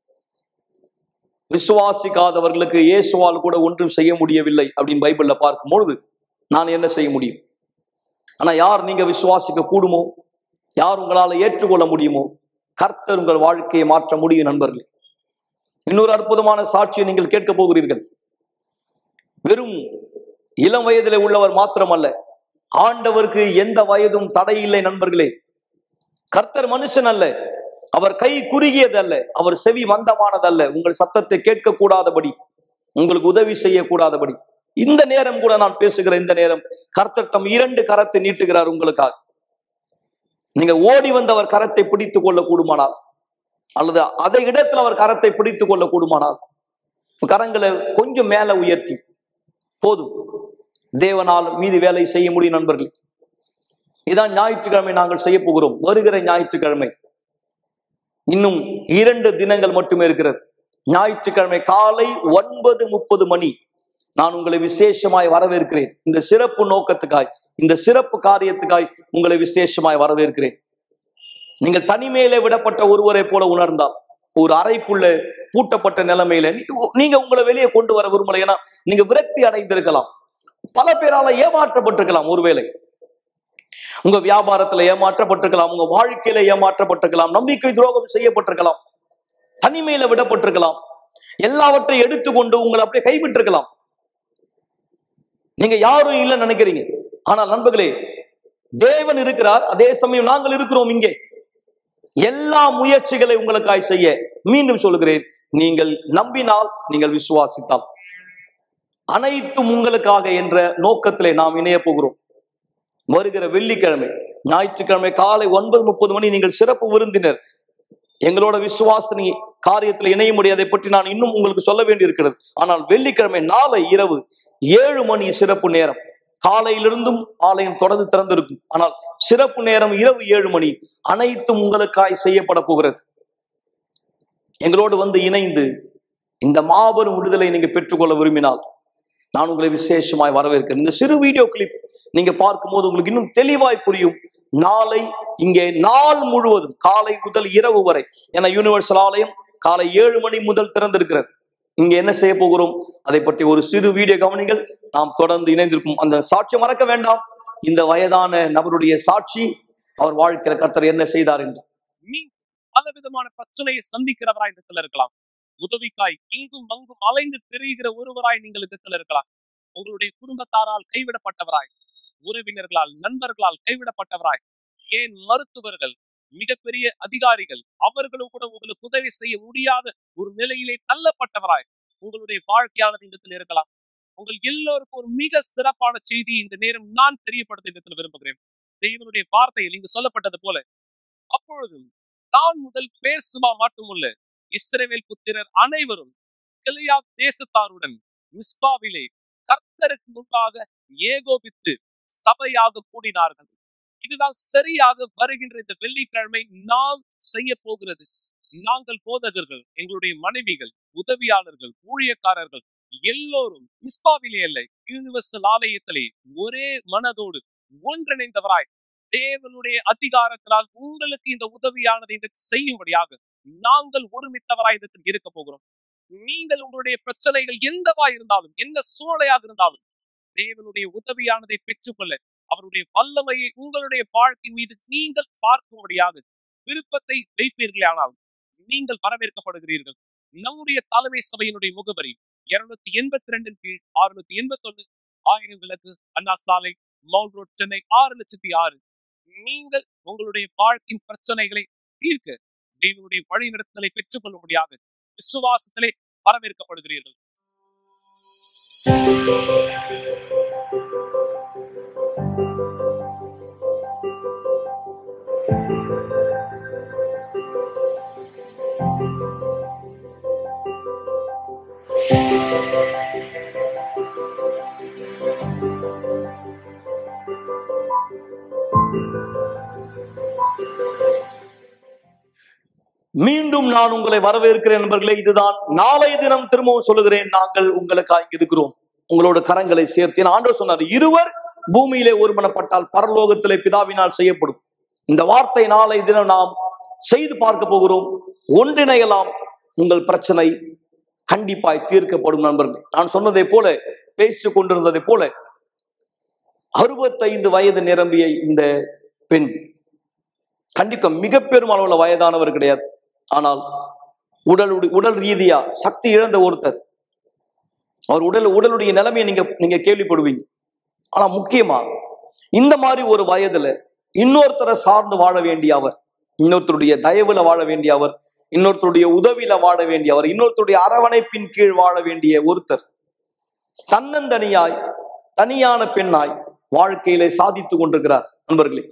விசுவாசிக்காதவர்களுக்கு இயேசுவால் கூட ஒன்றும் செய்ய முடியவில்லை அப்படின்னு பைபிள்ல பார்க்கும்பொழுது நான் என்ன செய்ய முடியும் ஆனா யார் நீங்க விசுவாசிக்க கூடுமோ யார் உங்களால ஏற்றுக்கொள்ள முடியுமோ கர்த்தர் உங்கள் வாழ்க்கையை மாற்ற முடியும் நண்பர்களே இன்னொரு அற்புதமான சாட்சியை நீங்கள் கேட்க போகிறீர்கள் வெறும் இளம் வயதிலே உள்ளவர் மாத்திரமல்ல ஆண்டவருக்கு எந்த வயதும் தடை இல்லை நண்பர்களே கர்த்தர் மனுஷன் அல்ல அவர் கை குறுகியது அல்ல அவர் செவி மந்தமானதல்ல உங்கள் சத்தத்தை கேட்க கூடாதபடி உங்களுக்கு உதவி செய்யக்கூடாதபடி இந்த நேரம் கூட நான் பேசுகிற இந்த நேரம் கர்த்தர் தம் இரண்டு கரத்தை நீட்டுகிறார் உங்களுக்காக நீங்க ஓடி வந்து அவர் கரத்தை பிடித்துக் கொள்ள கூடுமானால் அல்லது அதை இடத்துல அவர் கரத்தை பிடித்துக் கொள்ள கூடுமானால் கரங்களை கொஞ்சம் மேல உயர்த்தி போதும் தேவனால் மீது வேலை செய்ய முடியும் நண்பர்களே இதான் ஞாயிற்றுக்கிழமை நாங்கள் செய்ய போகிறோம் வருகிற ஞாயிற்றுக்கிழமை இன்னும் இரண்டு தினங்கள் மட்டுமே இருக்கிறது ஞாயிற்றுக்கிழமை காலை ஒன்பது முப்பது மணி நான் உங்களை விசேஷமாய் வரவேற்கிறேன் இந்த சிறப்பு நோக்கத்துக்காய் இந்த சிறப்பு காரியத்துக்காய் உங்களை விசேஷமாய் வரவேற்கிறேன் நீங்கள் தனிமையிலே விடப்பட்ட ஒருவரை போல உணர்ந்தால் ஒரு அறைக்குள்ள பூட்டப்பட்ட நிலைமையில நீ- நீங்க உங்களை வெளியே கொண்டு வர விரும்பல ஏன்னா நீங்க விரக்தி அடைந்திருக்கலாம் பல பேரால ஏமாற்றப்பட்டிருக்கலாம் ஒருவேளை உங்க வியாபாரத்துல ஏமாற்றப்பட்டிருக்கலாம் உங்க வாழ்க்கையில ஏமாற்றப்பட்டிருக்கலாம் நம்பிக்கை துரோகம் செய்யப்பட்டிருக்கலாம் தனிமையில விடப்பட்டிருக்கலாம் எல்லாவற்றையும் எடுத்துக்கொண்டு உங்களை அப்படியே கைவிட்டிருக்கலாம் நீங்க யாரும் இல்லைன்னு நினைக்கிறீங்க ஆனால் நண்பர்களே தேவன் இருக்கிறார் அதே சமயம் நாங்கள் இருக்கிறோம் இங்கே எல்லா முயற்சிகளை உங்களுக்காய் செய்ய மீண்டும் சொல்கிறேன் நீங்கள் நம்பினால் நீங்கள் விசுவாசித்தால் அனைத்தும் உங்களுக்காக என்ற நோக்கத்திலே நாம் இணைய போகிறோம் வருகிற வெள்ளிக்கிழமை ஞாயிற்றுக்கிழமை காலை ஒன்பது முப்பது மணி நீங்கள் சிறப்பு விருந்தினர் எங்களோட விசுவாசனி காரியத்தில் இணைய முடியாதை பற்றி நான் இன்னும் உங்களுக்கு சொல்ல வேண்டியிருக்கிறது ஆனால் வெள்ளிக்கிழமை நாளை இரவு ஏழு மணி சிறப்பு நேரம் காலையிலிருந்தும் ஆலயம் தொடர்ந்து திறந்திருக்கும் ஆனால் சிறப்பு நேரம் இரவு ஏழு மணி அனைத்தும் உங்களுக்காய் செய்யப்பட போகிறது எங்களோடு வந்து இணைந்து இந்த மாபெரும் விடுதலை நீங்க பெற்றுக்கொள்ள விரும்பினால் நான் உங்களை விசேஷமாய் வரவேற்கிறேன் இந்த சிறு வீடியோ கிளிப் நீங்க பார்க்கும்போது உங்களுக்கு இன்னும் தெளிவாய் புரியும் நாளை இங்கே நாள் முழுவதும் காலை முதல் இரவு வரை என யூனிவர்சல் ஆலயம் காலை ஏழு மணி முதல் திறந்திருக்கிறது இங்க என்ன செய்ய போகிறோம் அதை பற்றி ஒரு சிறு வீடியோ கவனிங்கள் நாம் தொடர்ந்து இணைந்திருக்கும் அந்த சாட்சியை மறக்க வேண்டாம் இந்த வயதான நபருடைய சாட்சி அவர் வாழ்க்கையில கர்த்தர் என்ன செய்தார் என்று நீ பலவிதமான பிரச்சனையை சந்திக்கிறவராய் இந்த இடத்துல இருக்கலாம் உதவிக்காய் இங்கும் அங்கும் அலைந்து திரிகிற ஒருவராய் நீங்கள் இந்த இடத்துல இருக்கலாம் உங்களுடைய குடும்பத்தாரால் கைவிடப்பட்டவராய் உறவினர்களால் நண்பர்களால் கைவிடப்பட்டவராய் ஏன் மருத்துவர்கள் மிகப்பெரிய அதிகாரிகள் அவர்களும் கூட உங்களுக்கு உதவி செய்ய முடியாத ஒரு நிலையிலே தள்ளப்பட்டவராய் உங்களுடைய வாழ்க்கையானது இந்த இடத்துல இருக்கலாம் உங்கள் எல்லோருக்கும் ஒரு மிக சிறப்பான செய்தி இந்த நேரம் நான் தெரியப்படுத்த இந்த இடத்துல விரும்புகிறேன் தெய்வனுடைய வார்த்தையில் இங்கு சொல்லப்பட்டது போல அப்பொழுதும் தான் முதல் பேசுமா மட்டுமல்ல இஸ்ரவேல் புத்திரர் அனைவரும் கிளையா தேசத்தாருடன் மிஸ்பாவிலே கர்த்தருக்கு முன்பாக ஏகோபித்து சபையாக கூடினார்கள் இதுதான் சரியாக வருகின்ற இந்த வெள்ளிக்கிழமை நாம் செய்ய போகிறது நாங்கள் போதகர்கள் எங்களுடைய மனைவிகள் உதவியாளர்கள் ஊழியக்காரர்கள் எல்லோரும் மிஸ்பாவிலே இல்லை யூனிவர்சல் ஆலயத்திலே ஒரே மனதோடு ஒன்றிணைந்தவராய் தேவனுடைய அதிகாரத்தினால் உங்களுக்கு இந்த உதவியானதை இந்த செய்யும்படியாக நாங்கள் ஒருமித்தவராய் இடத்தில் இருக்க போகிறோம் நீங்கள் உங்களுடைய பிரச்சனைகள் எந்தவா இருந்தாலும் என்ன சூழ்நிலையாக இருந்தாலும் தேவனுடைய உதவியானதை பெற்றுக்கொள்ள அவருடைய வல்லமையை உங்களுடைய வாழ்க்கை மீது நீங்கள் பார்க்கும்படியாக விருப்பத்தை வைப்பீர்களே ஆனால் நீங்கள் வரவேற்கப்படுகிறீர்கள் நம்முடைய தலைமை சபையினுடைய முகவரி இருநூத்தி எண்பத்தி ரெண்டின் கீழ் அறுநூத்தி எண்பத்தி ஒண்ணு ஆயிரம் விளக்கு அண்ணா சாலை மவுண்ட் ரோட் சென்னை ஆறு லட்சத்தி ஆறு நீங்கள் உங்களுடைய வாழ்க்கையின் பிரச்சனைகளை தீர்க்க தெய்வனுடைய வழிநடத்தலை பெற்றுக் கொள்ளும்படியாக விசுவாசத்திலே வரவேற்கப்படுகிறீர்கள் மீண்டும் நான் உங்களை வரவேற்கிறேன் நண்பர்களே இதுதான் நாளைய தினம் திரும்பவும் சொல்லுகிறேன் நாங்கள் உங்களுக்காக இங்க இருக்கிறோம் உங்களோட கரங்களை சேர்த்து ஏன்னா ஆண்டவர் சொன்னார் இருவர் பூமியிலே ஒருமனப்பட்டால் பரலோகத்திலே பிதாவினால் செய்யப்படும் இந்த வார்த்தை நாளை தினம் நாம் செய்து பார்க்க போகிறோம் ஒன்றிணையலாம் உங்கள் பிரச்சனை கண்டிப்பாய் தீர்க்கப்படும் நண்பர்கள் நான் சொன்னதை போல பேசிக் கொண்டிருந்ததை போல அறுபத்தைந்து வயது நிரம்பிய இந்த பெண் கண்டிப்பா மிக பெரும் அளவுல வயதானவர் கிடையாது ஆனால் உடல் உடல் ரீதியா சக்தி இழந்த ஒருத்தர் அவர் உடல் உடலுடைய நிலைமையை நீங்க நீங்க கேள்விப்படுவீங்க ஆனா முக்கியமா இந்த மாதிரி ஒரு வயதுல இன்னொருத்தரை சார்ந்து வாழ வேண்டிய அவர் இன்னொருத்தருடைய தயவுல வாழ வேண்டிய அவர் இன்னொருத்தருடைய உதவியில வாழ வேண்டிய அவர் இன்னொருத்தருடைய அரவணைப்பின் கீழ் வாழ வேண்டிய ஒருத்தர் தன்னந்தனியாய் தனியான பெண்ணாய் வாழ்க்கையிலே சாதித்துக் கொண்டிருக்கிறார் நண்பர்களே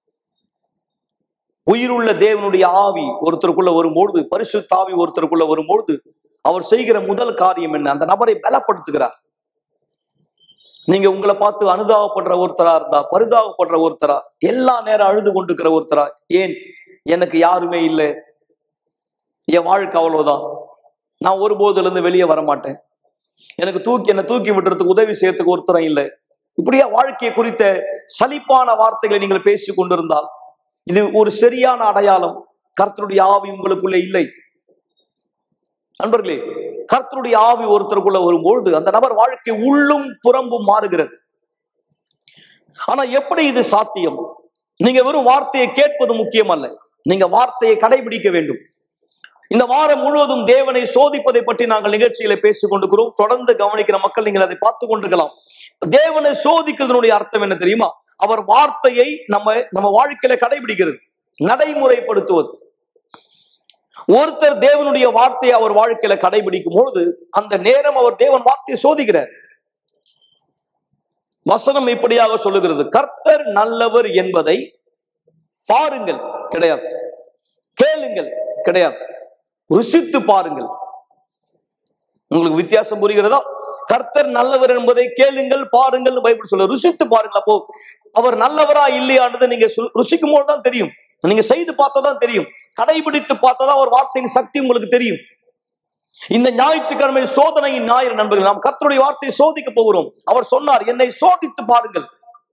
உயிருள்ள தேவனுடைய ஆவி ஒருத்தருக்குள்ள வரும்பொழுது பரிசுத்த ஆவி ஒருத்தருக்குள்ள வரும்பொழுது அவர் செய்கிற முதல் காரியம் என்ன அந்த நபரை பலப்படுத்துகிறார் நீங்க உங்களை பார்த்து அனுதாபப்படுற ஒருத்தரா இருந்தா பரிதாபப்படுற ஒருத்தரா எல்லா நேரம் அழுது கொண்டிருக்கிற ஒருத்தரா ஏன் எனக்கு யாருமே இல்லை என் வாழ்க்கை அவ்வளவுதான் நான் ஒருபோதுல இருந்து வெளியே வர மாட்டேன் எனக்கு தூக்கி என்னை தூக்கி விடுறதுக்கு உதவி செய்யறதுக்கு ஒருத்தரம் இல்லை இப்படியா வாழ்க்கையை குறித்த சலிப்பான வார்த்தைகளை நீங்கள் பேசிக் கொண்டிருந்தால் இது ஒரு சரியான அடையாளம் கர்த்தருடைய ஆவி உங்களுக்குள்ள இல்லை நண்பர்களே கர்த்தருடைய ஆவி ஒருத்தருக்குள்ள வரும்பொழுது அந்த நபர் வாழ்க்கை உள்ளும் புறம்பும் மாறுகிறது ஆனா எப்படி இது சாத்தியம் நீங்க வெறும் வார்த்தையை கேட்பது முக்கியம் அல்ல நீங்க வார்த்தையை கடைபிடிக்க வேண்டும் இந்த வாரம் முழுவதும் தேவனை சோதிப்பதை பற்றி நாங்கள் நிகழ்ச்சியில பேசிக் கொண்டிருக்கிறோம் தொடர்ந்து கவனிக்கிற மக்கள் நீங்கள் அதை பார்த்து கொண்டிருக்கலாம் தேவனை சோதிக்கிறதுனுடைய அர்த்தம் என்ன தெரியுமா அவர் வார்த்தையை நம்ம நம்ம வாழ்க்கையில கடைபிடிக்கிறது நடைமுறைப்படுத்துவது ஒருத்தர் தேவனுடைய வார்த்தையை அவர் வாழ்க்கையில கடைபிடிக்கும் பொழுது அந்த நேரம் அவர் தேவன் வார்த்தையை சோதிக்கிறார் வசனம் இப்படியாக சொல்லுகிறது கர்த்தர் நல்லவர் என்பதை பாருங்கள் கிடையாது கேளுங்கள் கிடையாது ருசித்து பாருங்கள் உங்களுக்கு வித்தியாசம் புரிகிறதா கர்த்தர் நல்லவர் என்பதை கேளுங்கள் பாருங்கள் பைபிள் சொல்ல ருசித்து பாருங்கள் அப்போ அவர் நல்லவரா இல்லையான்றதை நீங்க சு- ருசிக்கும் போது தான் தெரியும் நீங்க செய்து பார்த்தா தான் தெரியும் கடைபிடித்து பார்த்தா தான் ஒரு வார்த்தையின் சக்தி உங்களுக்கு தெரியும் இந்த ஞாயிற்றுக்கிழமை சோதனையின் ஞாயிறு நண்பர்கள் நாம் கர்த்தருடைய வார்த்தையை சோதிக்க போகிறோம் அவர் சொன்னார் என்னை சோதித்து பாருங்கள்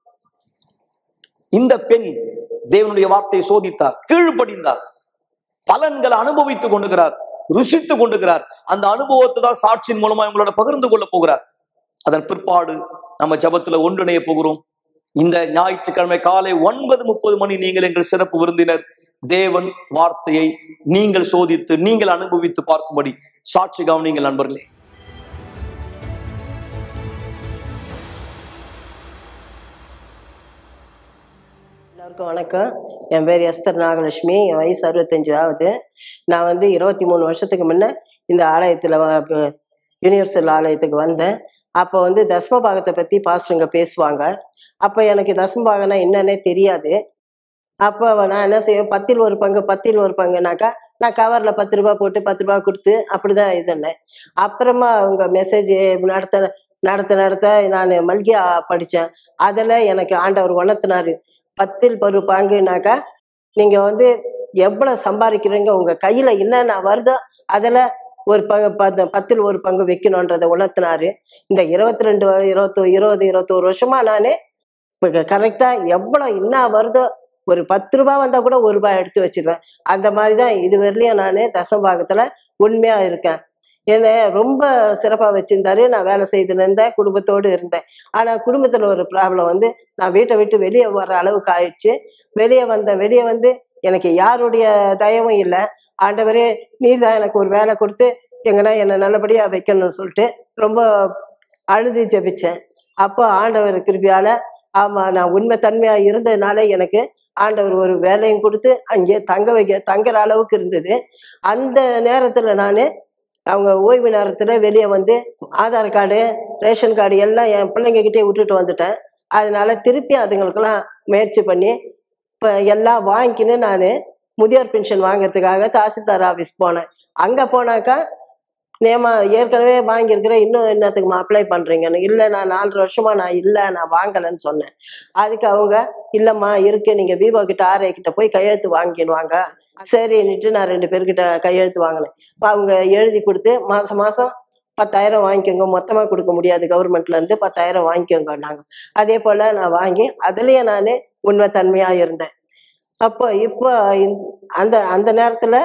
இந்த பெண் தேவனுடைய வார்த்தையை சோதித்தார் கீழ்ப்படிந்தார் பலன்களை அனுபவித்துக் கொண்டுகிறார் ருசித்துக் கொண்டுகிறார் அந்த அனுபவத்தை தான் சாட்சியின் மூலமா உங்களோட பகிர்ந்து கொள்ள போகிறார் அதன் பிற்பாடு நம்ம ஜபத்துல ஒன்றிணைய போகிறோம் இந்த ஞாயிற்றுக்கிழமை காலை ஒன்பது முப்பது மணி நீங்கள் எங்கள் சிறப்பு விருந்தினர் தேவன் வார்த்தையை நீங்கள் சோதித்து நீங்கள் அனுபவித்து பார்க்கும்படி சாட்சி கவனிங்கள் நண்பர்களே எல்லாருக்கும் வணக்கம் என் பேர் எஸ்தர் நாகலட்சுமி என் வயசு அறுபத்தஞ்சு ஆகுது நான் வந்து இருபத்தி மூணு வருஷத்துக்கு முன்ன இந்த ஆலயத்தில் யூனிவர்சல் ஆலயத்துக்கு வந்தேன் அப்போ வந்து தஸ்மபாகத்தை பற்றி பாஸ்டருங்க பேசுவாங்க அப்போ எனக்கு தஸ்மபாகனா என்னன்னே தெரியாது அப்போ நான் என்ன செய்வேன் பத்தில் ஒரு பங்கு பத்தில் ஒரு பங்குனாக்கா நான் கவரில் பத்து ரூபா போட்டு பத்து ரூபா கொடுத்து அப்படி தான் இதுன்னேன் அப்புறமா அவங்க மெசேஜ் நடத்த நடத்த நடத்த நான் மல்கியா படித்தேன் அதில் எனக்கு ஆண்டவர் உணர்த்தினாரு பத்தில் ஒரு பங்குனாக்கா நீங்கள் வந்து எவ்வளோ சம்பாதிக்கிறீங்க உங்கள் கையில் என்னென்ன வருதோ அதில் ஒரு பங்கு பத்து- பத்தில் ஒரு பங்கு வைக்கணுன்றதை உணர்த்தினாரு இந்த இருபத்தி ரெண்டு இருபத்தோ இருபது இருபத்தோரு வருஷமா நான் இப்போ கரெக்டாக எவ்வளோ என்ன வருதோ ஒரு பத்து ரூபா வந்தால் கூட ஒரு ரூபாய் எடுத்து வச்சிருவேன் அந்த மாதிரி தான் இது வரலையும் நான் தசம்பாகத்தில் உண்மையாக இருக்கேன் என்னை ரொம்ப சிறப்பாக வச்சிருந்தாரு நான் வேலை செய்துன்னு இருந்தேன் குடும்பத்தோடு இருந்தேன் ஆனால் குடும்பத்தில் ஒரு ப்ராப்ளம் வந்து நான் வீட்டை விட்டு வெளியே வர அளவுக்கு ஆயிடுச்சு வெளியே வந்தேன் வெளியே வந்து எனக்கு யாருடைய தயவும் இல்லை ஆண்டவரே நீ தான் எனக்கு ஒரு வேலை கொடுத்து எங்கன்னா என்னை நல்லபடியாக வைக்கணும்னு சொல்லிட்டு ரொம்ப அழுது ஜெபிச்சேன் அப்போ ஆண்டவர் கிருபியால ஆமாம் நான் உண்மை தன்மையாக இருந்ததுனால எனக்கு ஆண்டவர் ஒரு வேலையும் கொடுத்து அங்கே தங்க வைக்க தங்குற அளவுக்கு இருந்தது அந்த நேரத்தில் நான் அவங்க ஓய்வு நேரத்தில் வெளியே வந்து ஆதார் கார்டு ரேஷன் கார்டு எல்லாம் என் பிள்ளைங்ககிட்டே விட்டுட்டு வந்துட்டேன் அதனால திருப்பி அதுங்களுக்கெல்லாம் முயற்சி பண்ணி இப்போ எல்லாம் வாங்கிக்கின்னு நான் முதியோர் பென்ஷன் வாங்குறதுக்காக தாசில்தார் ஆஃபீஸ் போனேன் அங்கே போனாக்கா நேமா ஏற்கனவே வாங்கியிருக்கிறேன் இன்னும் என்னத்துக்குமா அப்ளை பண்ணுறீங்கன்னு இல்லை நான் நாலு வருஷமா நான் இல்லை நான் வாங்கலைன்னு சொன்னேன் அதுக்கு அவங்க இல்லைம்மா இருக்கு நீங்கள் விவோ கிட்ட ஆர்ஐ கிட்ட போய் கையெழுத்து வாங்கிடுவாங்க சரின்னுட்டு நான் ரெண்டு பேர்கிட்ட கையெழுத்து வாங்கினேன் இப்போ அவங்க எழுதி கொடுத்து மாதம் மாதம் பத்தாயிரம் வாங்கிக்கோங்க மொத்தமாக கொடுக்க முடியாது கவர்மெண்ட்லேருந்து பத்தாயிரம் வாங்கிக்கோங்க நாங்கள் அதே போல் நான் வாங்கி அதுலேயே நான் உண்மை தன்மையாக இருந்தேன் அப்போ இப்போ இந்த- அந்த அந்த நேரத்தில்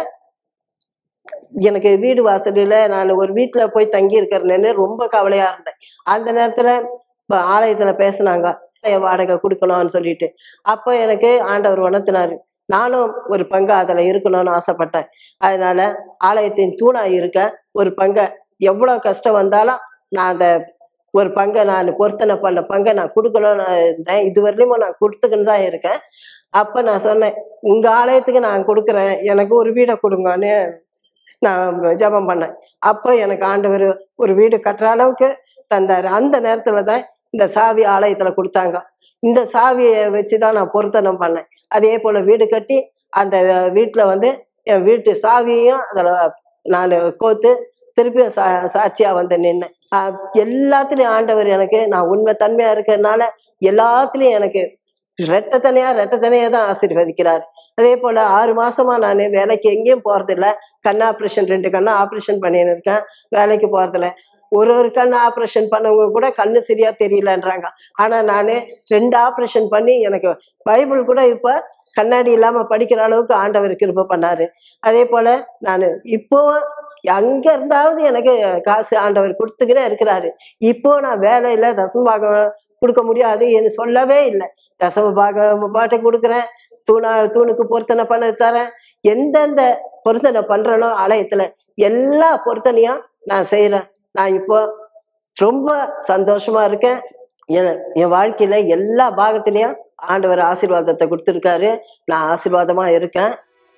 எனக்கு வீடு வாசலில் நான் ஒரு வீட்டில் போய் தங்கி இருக்கிறேன்னு ரொம்ப கவலையாக இருந்தேன் அந்த நேரத்தில் இப்போ ஆலயத்தில் பேசுனாங்க என் வாடகை கொடுக்கணும்னு சொல்லிட்டு அப்போ எனக்கு ஆண்டவர் உணர்த்தினார் நானும் ஒரு பங்கு அதில் இருக்கணும்னு ஆசைப்பட்டேன் அதனால ஆலயத்தின் தூணாக இருக்க ஒரு பங்கை எவ்வளோ கஷ்டம் வந்தாலும் நான் அந்த ஒரு பங்கை நான் பொருத்தனை பண்ண பங்கை நான் கொடுக்கணும்னு இருந்தேன் இது வரையிலும் நான் கொடுத்துக்கின்னு தான் இருக்கேன் அப்போ நான் சொன்னேன் உங்கள் ஆலயத்துக்கு நான் கொடுக்குறேன் எனக்கு ஒரு வீடை கொடுங்கன்னு நான் ஜெபம் பண்ணேன் அப்போ எனக்கு ஆண்டவர் ஒரு வீடு கட்டுற அளவுக்கு தந்தார் அந்த நேரத்தில் தான் இந்த சாவி ஆலயத்தில் கொடுத்தாங்க இந்த சாவியை வச்சு தான் நான் பொருத்தனம் பண்ணேன் அதே போல் வீடு கட்டி அந்த வீட்டில் வந்து என் வீட்டு சாவியையும் அதில் நான் கோத்து திருப்பியும் சா சாட்சியாக வந்து நின்னேன் ஆஹ் எல்லாத்துலேயும் ஆண்டவர் எனக்கு நான் உண்மை தன்மையாக இருக்கிறதுனால எல்லாத்துலேயும் எனக்கு ரெட்டத்தனையா ரெட்டத்தனையா தான் ஆசீர்வதிக்கிறார் அதே போல் ஆறு மாசமா நான் வேலைக்கு எங்கேயும் போகிறதில்ல கண் ஆப்ரேஷன் ரெண்டு கண்ணு ஆப்ரேஷன் பண்ணின்னு இருக்கேன் வேலைக்கு போகிறதில்ல ஒரு ஒரு கண் ஆப்ரேஷன் பண்ணவங்க கூட கண்ணு சரியா தெரியலன்றாங்க ஆனால் நான் ரெண்டு ஆப்ரேஷன் பண்ணி எனக்கு பைபிள் கூட இப்போ கண்ணாடி இல்லாமல் படிக்கிற அளவுக்கு ஆண்டவர் கிருபை பண்ணாரு அதே போல் நான் இப்போவும் அங்கே இருந்தாவது எனக்கு காசு ஆண்டவர் கொடுத்துக்கிட்டே இருக்கிறாரு இப்போ நான் வேலையில் தசமபாகம் கொடுக்க முடியாது என்று சொல்லவே இல்லை தசமபாகம் பாட்டை கொடுக்குறேன் தூணா தூணுக்கு பொருத்தனை பண்ண தரேன் எந்தெந்த பொருத்தனை பண்றேனோ ஆலயத்துல எல்லா பொருத்தனையும் நான் செய்யறேன் நான் இப்போ ரொம்ப சந்தோஷமா இருக்கேன் என் என் வாழ்க்கையில எல்லா பாகத்திலையும் ஆண்டவர் ஆசீர்வாதத்தை கொடுத்துருக்காரு நான் ஆசீர்வாதமா இருக்கேன்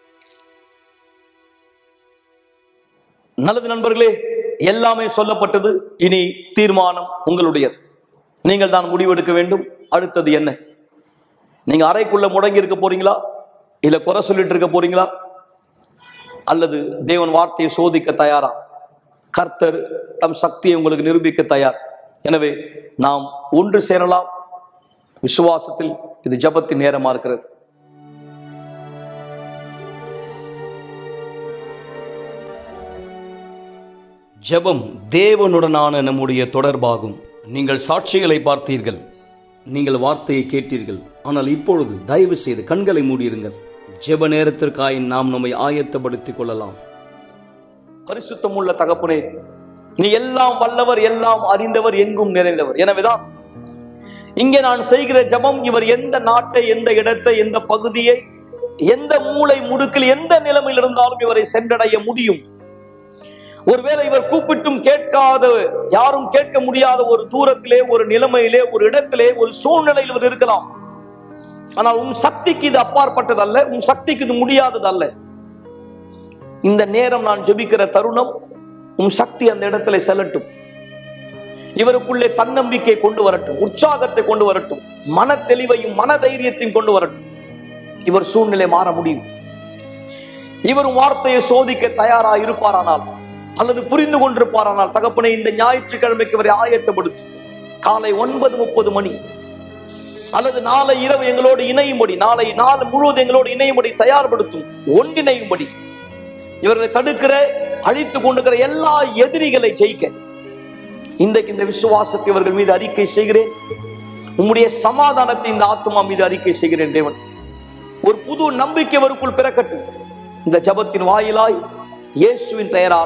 நல்லது நண்பர்களே எல்லாமே சொல்லப்பட்டது இனி தீர்மானம் உங்களுடையது நீங்கள் தான் முடிவெடுக்க வேண்டும் அடுத்தது என்ன நீங்க அறைக்குள்ள முடங்கி இருக்க போறீங்களா இல்ல குறை சொல்லிட்டு இருக்க போறீங்களா அல்லது தேவன் வார்த்தையை சோதிக்க தயாரா கர்த்தர் தம் சக்தியை உங்களுக்கு நிரூபிக்க தயார் எனவே நாம் ஒன்று சேரலாம் விசுவாசத்தில் இது ஜெபத்தின் நேரமா இருக்கிறது ஜெபம் தேவனுடனான நம்முடைய தொடர்பாகும் நீங்கள் சாட்சிகளை பார்த்தீர்கள் நீங்கள் வார்த்தையை கேட்டீர்கள் ஆனால் இப்பொழுது தயவு செய்து கண்களை மூடியிருங்கள் ஜெப நேரத்திற்காய் நாம் நம்மை ஆயத்தப்படுத்திக் கொள்ளலாம் பரிசுத்தமுள்ள தகப்பனே நீ எல்லாம் வல்லவர் எல்லாம் அறிந்தவர் எங்கும் நிறைந்தவர் எனவேதான் இங்கே நான் செய்கிற ஜெபம் இவர் எந்த நாட்டை எந்த இடத்தை எந்த பகுதியை எந்த மூளை முடுக்கில் எந்த நிலைமையில் இருந்தாலும் இவரை சென்றடைய முடியும் ஒருவேளை இவர் கூப்பிட்டும் கேட்காத யாரும் கேட்க முடியாத ஒரு தூரத்திலே ஒரு நிலைமையிலே ஒரு இடத்திலே ஒரு சூழ்நிலையில் இவர் இருக்கலாம் ஆனால் உன் சக்திக்கு இது அப்பாற்பட்டதல்ல உன் சக்திக்கு இது முடியாதது அல்ல இந்த நேரம் நான் ஜெபிக்கிற தருணம் உன் சக்தி அந்த இடத்துல செல்லட்டும் இவருக்குள்ளே தன்னம்பிக்கை கொண்டு வரட்டும் உற்சாகத்தை கொண்டு வரட்டும் மன தெளிவையும் மன தைரியத்தையும் கொண்டு வரட்டும் இவர் சூழ்நிலை மாற முடியும் இவர் உன் வார்த்தையை சோதிக்க தயாரா இருப்பாரானால் அல்லது புரிந்து கொண்டிருப்பாரானால் தகப்பனை இந்த ஞாயிற்றுக்கிழமைக்கு இவரை ஆயத்தப்படுத்தும் காலை ஒன்பது முப்பது மணி அல்லது நாளை இரவு எங்களோடு இணையும்படி நாளை நாள் முழுவதும் எங்களோடு இணையும்படி தயார்படுத்தும் ஒன்றிணையும்படி இவர்களை தடுக்கிற அழித்து கொண்டுக்கிற எல்லா எதிரிகளை ஜெயிக்க இன்றைக்கு இந்த விசுவாசத்தை இவர்கள் மீது அறிக்கை செய்கிறேன் உம்முடைய சமாதானத்தை இந்த ஆத்மா மீது அறிக்கை செய்கிறேன் தேவன் ஒரு புது நம்பிக்கை அவருக்குள் பிறக்கட்டும் இந்த ஜபத்தின் வாயிலாய் இயேசுவின் பெயரால்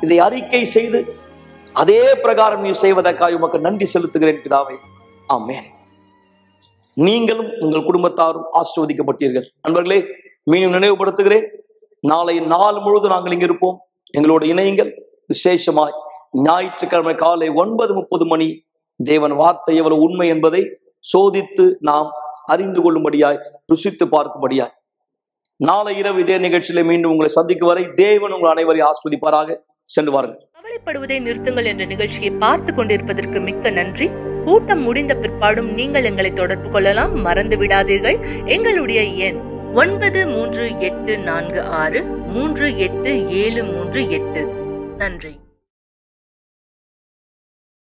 இதை அறிக்கை செய்து அதே பிரகாரம் நீ செய்வதற்காக உமக்கு நன்றி செலுத்துகிறேன் பிதாவே ஆமென் நீங்களும் உங்கள் குடும்பத்தாரும் ஆசிர்வதிக்கப்பட்டீர்கள் நண்பர்களே மீண்டும் நினைவுபடுத்துகிறேன் நாளை நாள் முழுவதும் நாங்கள் இங்க இருப்போம் எங்களோட இணையுங்கள் விசேஷமாய் ஞாயிற்றுக்கிழமை காலை ஒன்பது முப்பது மணி தேவன் வார்த்தை எவ்வளவு உண்மை என்பதை சோதித்து நாம் அறிந்து கொள்ளும்படியாய் ருசித்து பார்க்கும்படியாய் நாளை இரவு இதே நிகழ்ச்சியில மீண்டும் உங்களை சந்திக்கும் வரை தேவன் உங்கள் அனைவரையும் ஆஸ்வதிப்பாராக சென்று வாருங்கள் கவலைப்படுவதை நிறுத்துங்கள் என்ற நிகழ்ச்சியை பார்த்து கொண்டிருப்பதற்கு மிக்க நன்றி கூட்டம் முடிந்த பிற்பாடும் நீங்கள் எங்களை தொடர்பு கொள்ளலாம் மறந்து விடாதீர்கள் எங்களுடைய எண் ஒன்பது மூன்று எட்டு நான்கு ஆறு மூன்று எட்டு ஏழு மூன்று எட்டு நன்றி